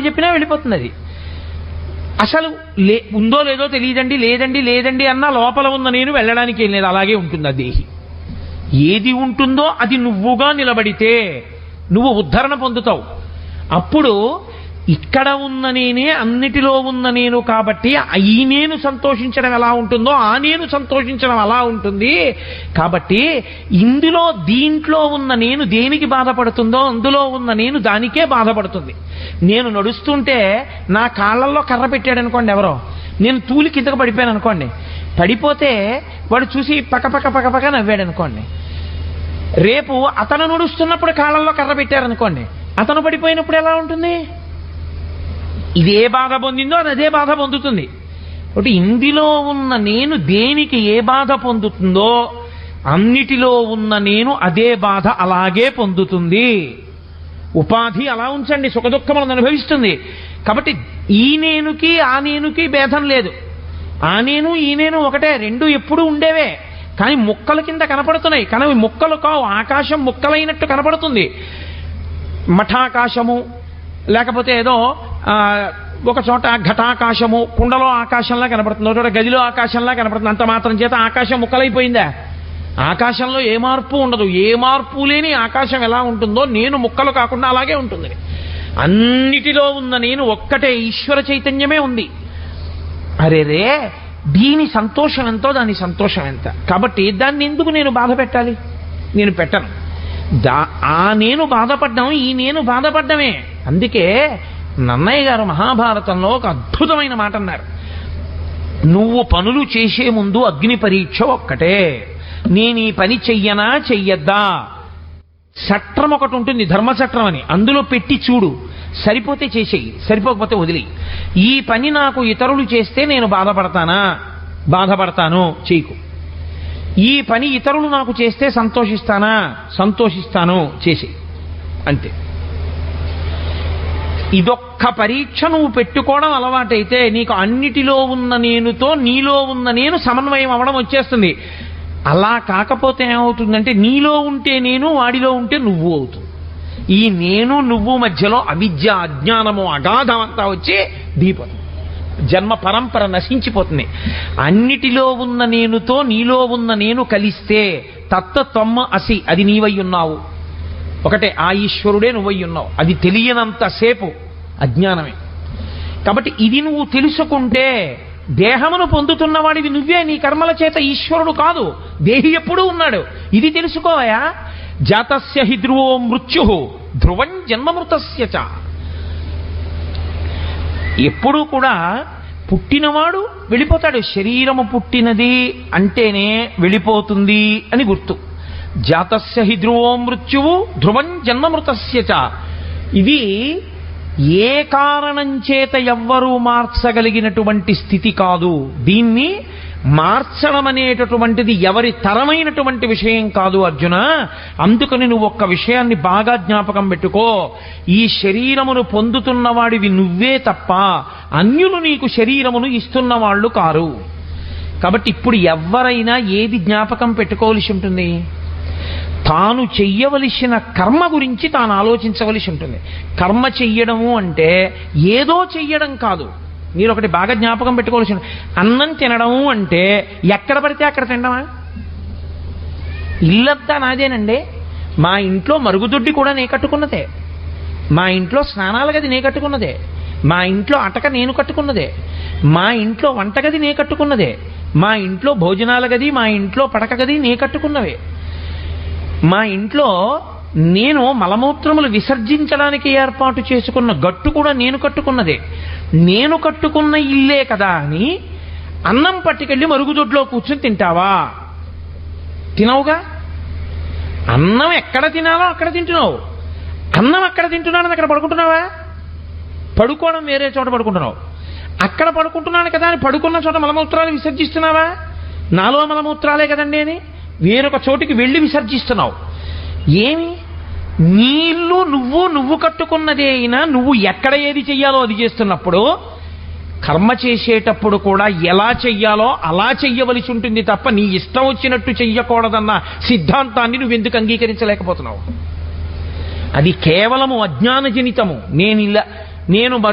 చెప్పినా వెళ్ళిపోతుంది అది అసలు లే ఉందో లేదో తెలియదండి లేదండి లేదండి అన్న లోపల ఉన్న నేను వెళ్ళడానికి ఏం లేదు అలాగే ఉంటుంది ఆ దేహి ఏది ఉంటుందో అది నువ్వుగా నిలబడితే నువ్వు ఉద్ధరణ పొందుతావు అప్పుడు ఇక్కడ ఉన్న నేనే అన్నిటిలో ఉన్న నేను కాబట్టి ఈ నేను సంతోషించడం ఎలా ఉంటుందో ఆ నేను సంతోషించడం అలా ఉంటుంది కాబట్టి ఇందులో దీంట్లో ఉన్న నేను దేనికి బాధపడుతుందో అందులో ఉన్న నేను దానికే బాధపడుతుంది నేను నడుస్తుంటే నా కాళ్ళల్లో కర్ర పెట్టాడు అనుకోండి ఎవరో నేను తూలి కిందకు పడిపోయాను అనుకోండి పడిపోతే వాడు చూసి పక్క పక్క పక్క పక్క నవ్వాడు అనుకోండి రేపు అతను నడుస్తున్నప్పుడు కాళ్ళల్లో కర్ర పెట్టారనుకోండి అతను పడిపోయినప్పుడు ఎలా ఉంటుంది ఇదే బాధ పొందిందో అది అదే బాధ పొందుతుంది ఒకటి ఇందులో ఉన్న నేను దేనికి ఏ బాధ పొందుతుందో అన్నిటిలో ఉన్న నేను అదే బాధ అలాగే పొందుతుంది ఉపాధి అలా ఉంచండి సుఖదుఖములను అనుభవిస్తుంది కాబట్టి ఈ నేనుకి ఆ నేనుకి భేదం లేదు ఆ నేను ఈ నేను ఒకటే రెండు ఎప్పుడు ఉండేవే కానీ ముక్కల కింద కనపడుతున్నాయి కానీ అవి ముక్కలు కావు ఆకాశం ముక్కలైనట్టు కనపడుతుంది మఠాకాశము లేకపోతే ఏదో ఆ, ఒక చోట ఘటాకాశము కుండలో ఆకాశంలా కనపడుతుంది ఒక చోట గదిలో ఆకాశంలా కనపడుతుంది అంత మాత్రం చేత ఆకాశం ముక్కలైపోయిందా ఆకాశంలో ఏ మార్పు ఉండదు ఏ మార్పు లేని ఆకాశం ఎలా ఉంటుందో నేను ముక్కలు కాకుండా అలాగే ఉంటుంది అన్నిటిలో ఉన్న నేను ఒక్కటే ఈశ్వర చైతన్యమే ఉంది అరే రే దీని సంతోషం ఎంతో దాని సంతోషం ఎంత కాబట్టి దాన్ని ఎందుకు నేను బాధ పెట్టాలి నేను పెట్టను దా ఆ నేను బాధపడ్డం ఈ నేను బాధపడ్డమే అందుకే నన్నయ్య గారు మహాభారతంలో ఒక అద్భుతమైన మాట అన్నారు నువ్వు పనులు చేసే ముందు అగ్ని పరీక్ష ఒక్కటే నేను ఈ పని చెయ్యనా చెయ్యద్దా చట్రం ఒకటి ఉంటుంది ధర్మచట్రం అని అందులో పెట్టి చూడు సరిపోతే చేసేయి సరిపోకపోతే వదిలి ఈ పని నాకు ఇతరులు చేస్తే నేను బాధపడతానా బాధపడతాను చేయకు ఈ పని ఇతరులు నాకు చేస్తే సంతోషిస్తానా సంతోషిస్తాను చేసి అంతే ఇదొక్క పరీక్ష నువ్వు పెట్టుకోవడం అలవాటైతే నీకు అన్నిటిలో ఉన్న నేనుతో నీలో ఉన్న నేను సమన్వయం అవ్వడం వచ్చేస్తుంది అలా కాకపోతే ఏమవుతుందంటే నీలో ఉంటే నేను వాడిలో ఉంటే నువ్వు అవుతుంది ఈ నేను నువ్వు మధ్యలో అవిద్య అజ్ఞానము అగాధం అంతా వచ్చి దీపం జన్మ పరంపర నశించిపోతుంది అన్నిటిలో ఉన్న నేనుతో నీలో ఉన్న నేను కలిస్తే తత్వ తొమ్మ అసి అది నీవై ఉన్నావు ఒకటే ఆ ఈశ్వరుడే నువ్వై ఉన్నావు అది తెలియనంతసేపు అజ్ఞానమే కాబట్టి ఇది నువ్వు తెలుసుకుంటే దేహమును పొందుతున్నవాడివి నువ్వే నీ కర్మల చేత ఈశ్వరుడు కాదు దేహి ఎప్పుడూ ఉన్నాడు ఇది తెలుసుకోవయా జాతస్య హి ధ్రువో మృత్యు ధ్రువం జన్మమృతస్య చ ఎప్పుడూ కూడా పుట్టినవాడు వెళ్ళిపోతాడు శరీరము పుట్టినది అంటేనే వెళ్ళిపోతుంది అని గుర్తు జాతస్య హి ధ్రువో మృత్యువు ధ్రువం జన్మమృతస్య చ ఇది ఏ కారణం చేత ఎవ్వరూ మార్చగలిగినటువంటి స్థితి కాదు దీన్ని మార్చడం అనేటటువంటిది ఎవరి తరమైనటువంటి విషయం కాదు అర్జున అందుకని నువ్వు ఒక్క విషయాన్ని బాగా జ్ఞాపకం పెట్టుకో ఈ శరీరమును పొందుతున్న వాడివి నువ్వే తప్ప అన్యులు నీకు శరీరమును ఇస్తున్న వాళ్ళు కారు కాబట్టి ఇప్పుడు ఎవరైనా ఏది జ్ఞాపకం పెట్టుకోవలసి ఉంటుంది తాను చెయ్యవలసిన కర్మ గురించి తాను ఆలోచించవలసి ఉంటుంది కర్మ చెయ్యడము అంటే ఏదో చెయ్యడం కాదు మీరు ఒకటి బాగా జ్ఞాపకం పెట్టుకోవాల్సి ఉంటుంది. అన్నం తినడము అంటే ఎక్కడ పడితే అక్కడ తినడమా ఇల్లంతా నాదేనండి మా ఇంట్లో మరుగుదొడ్డి కూడా నే కట్టుకున్నదే మా ఇంట్లో స్నానాల గది నే కట్టుకున్నదే మా ఇంట్లో అటక నేను కట్టుకున్నదే మా ఇంట్లో వంటగది నే కట్టుకున్నదే మా ఇంట్లో భోజనాల గది మా ఇంట్లో పడక గది నే కట్టుకున్నవే మా ఇంట్లో నేను మలమూత్రములు విసర్జించడానికి ఏర్పాటు చేసుకున్న గట్టు కూడా నేను కట్టుకున్నదే నేను కట్టుకున్న ఇల్లే కదా అని అన్నం పట్టుకెళ్ళి మరుగుదొడ్లో కూర్చొని తింటావా తినవుగా అన్నం ఎక్కడ తినాలో అక్కడ తింటున్నావు అన్నం అక్కడ తింటున్నానని అక్కడ పడుకుంటున్నావా పడుకోవడం వేరే చోట పడుకుంటున్నావు అక్కడ పడుకుంటున్నాను కదా అని పడుకున్న చోట మలమూత్రాలు విసర్జిస్తున్నావా నాలో మలమూత్రాలే కదండి అని వేరొక చోటికి వెళ్ళి విసర్జిస్తున్నావు ఏమి నీ ఇల్లు నువ్వు నువ్వు కట్టుకున్నదే అయినా నువ్వు ఎక్కడ ఏది చెయ్యాలో అది చేస్తున్నప్పుడు కర్మ చేసేటప్పుడు కూడా ఎలా చెయ్యాలో అలా చెయ్యవలసి ఉంటుంది తప్ప నీ ఇష్టం వచ్చినట్టు చెయ్యకూడదన్న సిద్ధాంతాన్ని నువ్వు ఎందుకు అంగీకరించలేకపోతున్నావు అది కేవలము అజ్ఞానజనితము నేను ఇలా నేను